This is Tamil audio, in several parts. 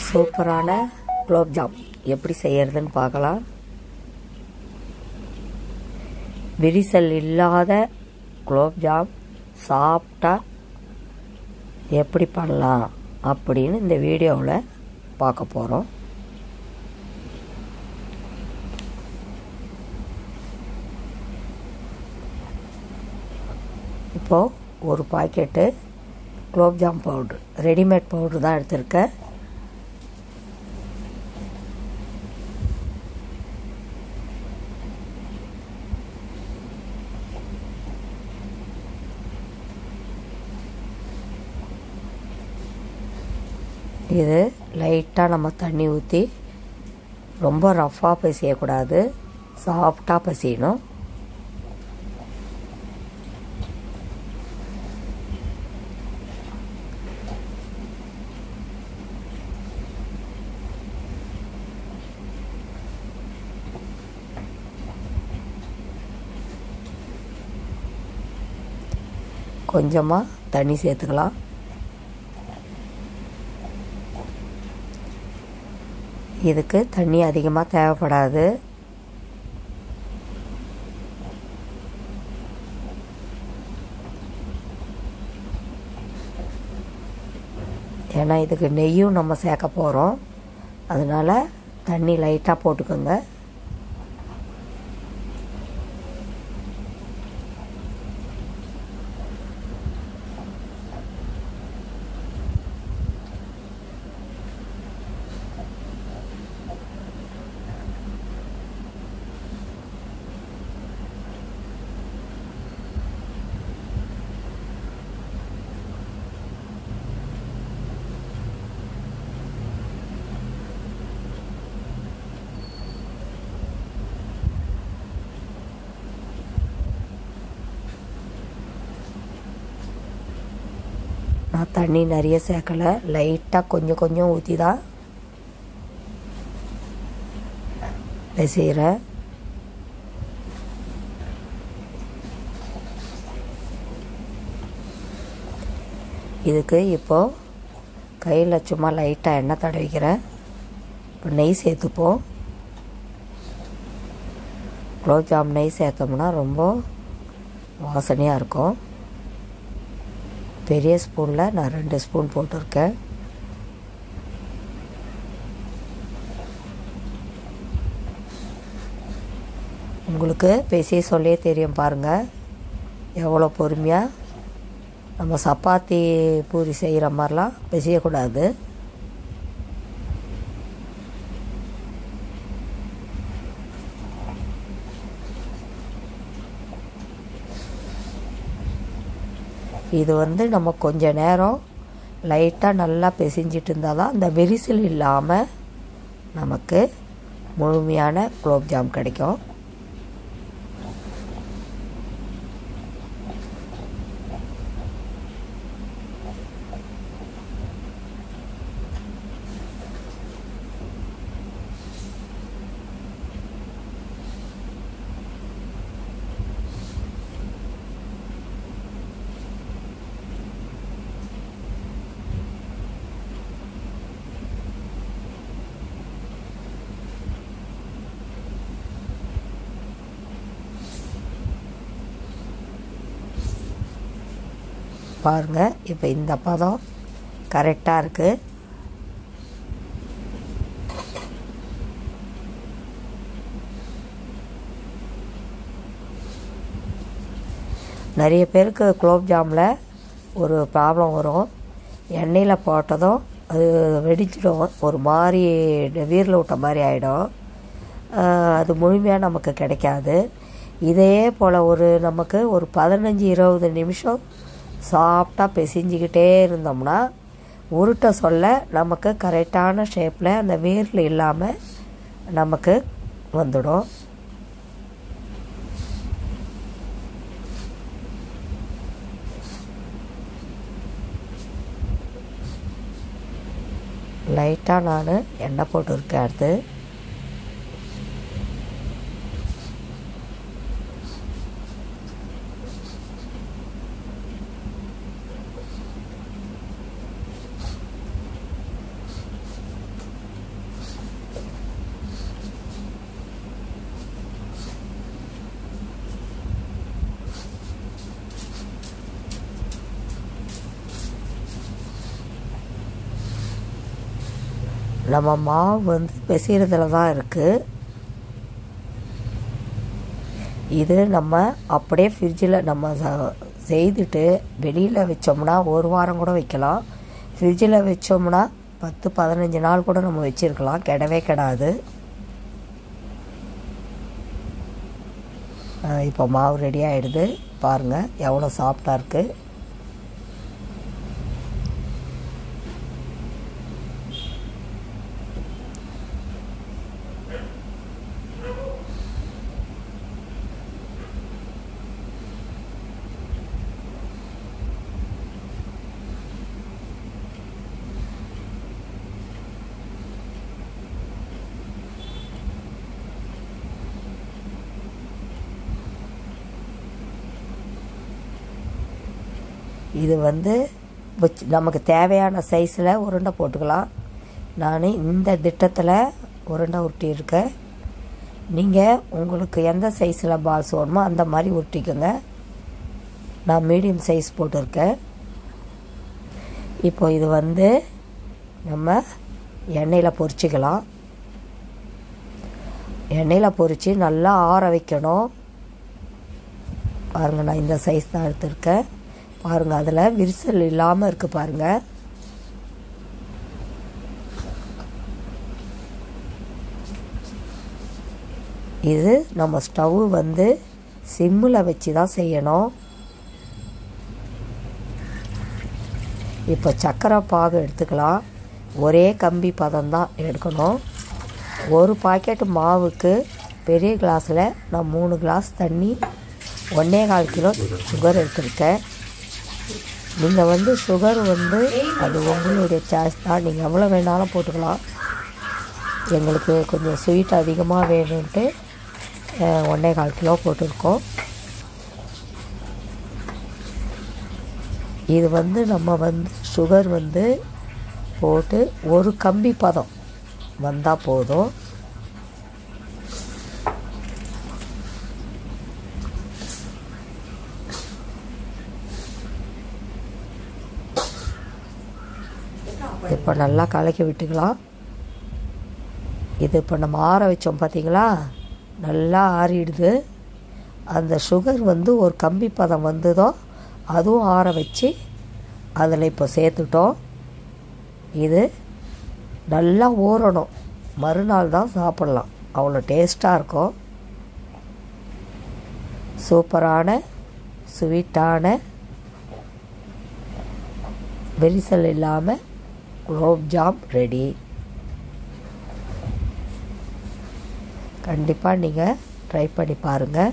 சூப்பரான குலோப்ஜாம் எப்படி செய்யறதுன்னு பார்க்கலாம் விரிசல் இல்லாத குலோப்ஜாம் சாப்பிட்டா எப்படி பண்ணலாம் அப்படின்னு இந்த வீடியோவில் பார்க்க போகிறோம் இப்போது ஒரு packet gulab jam powder readymade powder தான் எடுத்திருக்கேன் இது லைட்டாக நம்ம தண்ணி ஊற்றி ரொம்ப ரஃப்பாக பசியக்கூடாது சாஃப்டாக பசியணும் கொஞ்சமாக தண்ணி சேர்த்துக்கலாம் இதுக்கு தண்ணி அதிகமாக தேவைப்படாது ஏன்னா இதுக்கு நெய்யும் நம்ம சேர்க்க போகிறோம் அதனால் தண்ணி லைட்டாக போட்டுக்கோங்க நான் தண்ணி நிறைய சேர்க்கலை லைட்டாக கொஞ்சம் கொஞ்சம் ஊற்றி தான் செய்கிறேன் இதுக்கு இப்போது கையில் சும்மா லைட்டாக எண்ணெய் தடவிக்கிறேன் இப்போ நெய் சேர்த்துப்போம் குலோப்ஜாம் நெய் சேர்த்தோம்னா ரொம்ப வாசனையாக இருக்கும் பெரிய ஸ்பூனில் நான் ரெண்டு ஸ்பூன் போட்டிருக்கேன் உங்களுக்கு பேசி சொல்லியே தெரியும் பாருங்கள் எவ்வளோ பொறுமையாக நம்ம சப்பாத்தி பூரி செய்கிற மாதிரிலாம் பிசையக்கூடாது இது வந்து நம்ம கொஞ்ச நேரம் லைட்டாக நல்லா பிசைஞ்சிட்டு இருந்தால் தான் அந்த விரிசல் இல்லாமல் நமக்கு முழுமையான குலோப்ஜாம் கிடைக்கும் பாருங்கள் இப்போ இந்த பதம் கரெக்டாக இருக்குது நிறைய பேருக்கு குலோப்ஜாமில் ஒரு ப்ராப்ளம் வரும் எண்ணெயில் போட்டதும் அது வெடிச்சிடும் ஒரு மாதிரி வீரில் விட்ட மாதிரி ஆகிடும் அது முழுமையாக நமக்கு கிடைக்காது இதே போல் ஒரு நமக்கு ஒரு பதினஞ்சு இருபது நிமிஷம் சாஃப்டாக பிசைஞ்சிக்கிட்டே இருந்தோம்னா உருட்ட சொல்ல நமக்கு கரெக்டான ஷேப்பில் அந்த வேரில் இல்லாமல் நமக்கு வந்துடும் லைட்டாக நான் எண்ணெய் போட்டுருக்கேன் அடுத்து நம்ம மாவு வந்து பிசைறதுல தான் இருக்குது இது நம்ம அப்படியே ஃப்ரிட்ஜில் நம்ம ச- செய்துட்டு வெளியில் வச்சோம்னா ஒரு வாரம் கூட வைக்கலாம் ஃப்ரிட்ஜில் வச்சோம்னா பத்து பதினஞ்சு நாள் கூட நம்ம வச்சுருக்கலாம் கெடவே கெடாது அஹ் இப்போ மாவு ரெடி ஆகிடுது பாருங்கள் எவ்வளோ சாஃப்டாக இருக்குது இது வந்து வச்சு- நமக்கு தேவையான சைஸில் உருண்டை போட்டுக்கலாம் நான் இந்த திட்டத்தில் உருண்டை உருட்டியிருக்கேன் நீங்கள் உங்களுக்கு எந்த சைஸில் பால்ஸ் வேணுமோ அந்த மாதிரி உருட்டிக்கோங்க நான் மீடியம் சைஸ் போட்டிருக்கேன் இப்போ இது வந்து நம்ம எண்ணெயில் பொரிச்சிக்கலாம் எண்ணெயில் பொரித்து நல்லா ஆற வைக்கணும் பாருங்கள் நான் இந்த சைஸ் தான் எடுத்திருக்கேன் பாருங்கள் அதில் விரிசல் இல்லாமல் இருக்குது பாருங்கள் இது நம்ம ஸ்டவ் வந்து சிம்மில் வச்சு தான் செய்யணும் இப்போ சக்கரை பாகு எடுத்துக்கலாம் ஒரே கம்பி பதம் தான் எடுக்கணும் ஒரு பாக்கெட் மாவுக்கு பெரிய கிளாஸில் நான் மூணு கிளாஸ் தண்ணி ஒன்றே கால் கிலோ சுகர் எடுத்திருக்கேன் நீங்கள் வந்து சுகர் வந்து அது உங்களுடைய சாய்ஸ் தான் நீங்கள் எவ்வளோ வேணாலும் போட்டுக்கலாம் எங்களுக்கு கொஞ்சம் ஸ்வீட் அதிகமாக வேணும்ன்ட்டு அஹ், ஒன்றே கால் கிலோ போட்டிருக்கோம் இது வந்து நம்ம வந்து சுகர் வந்து போட்டு ஒரு கம்பி பதம் வந்தால் போதும் இப்போ நல்லா கலக்கி விட்டுக்கலாம் இது இப்போ நம்ம ஆற வச்சோம் பார்த்தீங்களா நல்லா ஆறிடுது அந்த சுகர் வந்து ஒரு கம்பி பதம் வந்ததோ அதுவும் ஆற வச்சு அதில் இப்போ சேர்த்துட்டோம் இது நல்லா ஊறணும் மறுநாள் தான் சாப்பிட்லாம் அவ்வளோ டேஸ்ட்டாக இருக்கும் சூப்பரான ஸ்வீட்டான விரிசல் இல்லாமல் குலோப்ஜாம் ரெடி கண்டிப்பாக நீங்கள் ட்ரை பண்ணி பாருங்கள்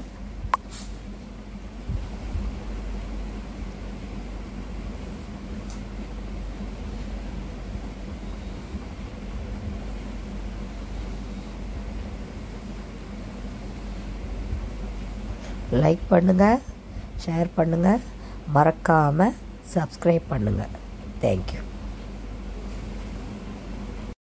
லைக் பண்ணுங்கள் ஷேர் பண்ணுங்கள் மறக்காமல் சப்ஸ்கிரைப் பண்ணுங்கள் தேங்க்யூ